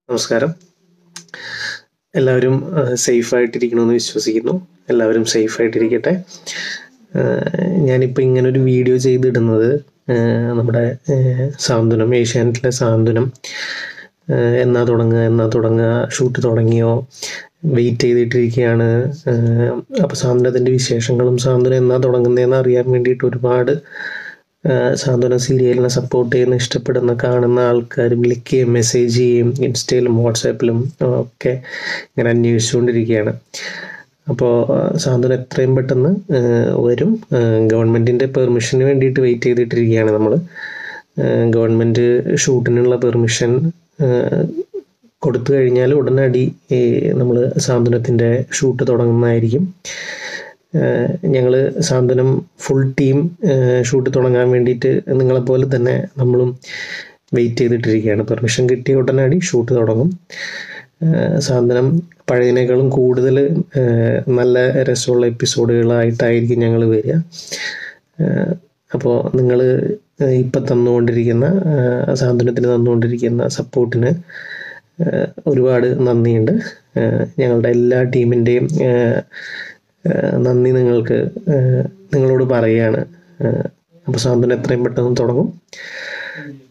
നമസ്കാരം എല്ലാവരും സേഫ് ആയിട്ടിരിക്കണമെന്ന് വിശ്വസിക്കുന്നു എല്ലാവരും സേഫ് ആയിട്ടിരിക്കട്ടെ ഞാനിപ്പോൾ ഇങ്ങനൊരു വീഡിയോ ചെയ്തിടുന്നത് ആഹ് നമ്മുടെ ആഹ് സാന്ത്വനം ഏഷ്യാനെറ്റിലെ സാന്ത്വനം ആഹ് എന്നാ തുടങ്ങുക എന്നാ തുടങ്ങുക ഷൂട്ട് തുടങ്ങിയോ വെയിറ്റ് ചെയ്തിട്ടിരിക്കുകയാണ് അപ്പോൾ സാന്ത്വനത്തിൻ്റെ വിശേഷങ്ങളും സാന്ത്വനം എന്നാ തുടങ്ങുന്നതെന്ന് അറിയാൻ വേണ്ടിയിട്ട് ഒരുപാട് ആഹ് സാന്ത്വനം സീരിയലിനെ സപ്പോർട്ട് ചെയ്യുന്ന ഇഷ്ടപ്പെടുന്ന കാണുന്ന ആൾക്കാർ വിളിക്കുകയും മെസ്സേജ് ചെയ്യുകയും ഇൻസ്റ്റയിലും വാട്സാപ്പിലും ഒക്കെ ഇങ്ങനെ അന്വേഷിച്ചുകൊണ്ടിരിക്കുകയാണ് അപ്പോൾ സാന്ത്വനം എത്രയും പെട്ടെന്ന് ആഹ് വരും ഗവൺമെൻറ്റിൻ്റെ പെർമിഷന് വേണ്ടിയിട്ട് വെയിറ്റ് ചെയ്തിട്ടിരിക്കുകയാണ് നമ്മൾ ഗവൺമെൻറ് ഷൂട്ടിനുള്ള പെർമിഷൻ കൊടുത്തു കഴിഞ്ഞാൽ ഉടനടി നമ്മൾ സാന്ത്വനത്തിൻ്റെ ഷൂട്ട് തുടങ്ങുന്നതായിരിക്കും ഞങ്ങൾ സാന്ത്വനം ഫുൾ ടീം ഷൂട്ട് തുടങ്ങാൻ വേണ്ടിയിട്ട് നിങ്ങളെപ്പോലെ തന്നെ നമ്മളും വെയിറ്റ് ചെയ്തിട്ടിരിക്കുകയാണ് പെർമിഷൻ കിട്ടിയ ഉടനടി ഷൂട്ട് തുടങ്ങും സാന്ത്വനം പഴയതിനേക്കാളും കൂടുതൽ നല്ല രസമുള്ള എപ്പിസോഡുകളായിട്ടായിരിക്കും ഞങ്ങൾ വരിക അപ്പോൾ നിങ്ങൾ ഇപ്പം തന്നുകൊണ്ടിരിക്കുന്ന സാന്ത്വനത്തിന് തന്നുകൊണ്ടിരിക്കുന്ന സപ്പോർട്ടിന് ഒരുപാട് നന്ദിയുണ്ട് ഞങ്ങളുടെ എല്ലാ ടീമിൻ്റെയും നന്ദി നിങ്ങൾക്ക് നിങ്ങളോട് പറയുകയാണ് അപ്പോൾ സാന്ത്വനം എത്രയും പെട്ടെന്ന് തുടങ്ങും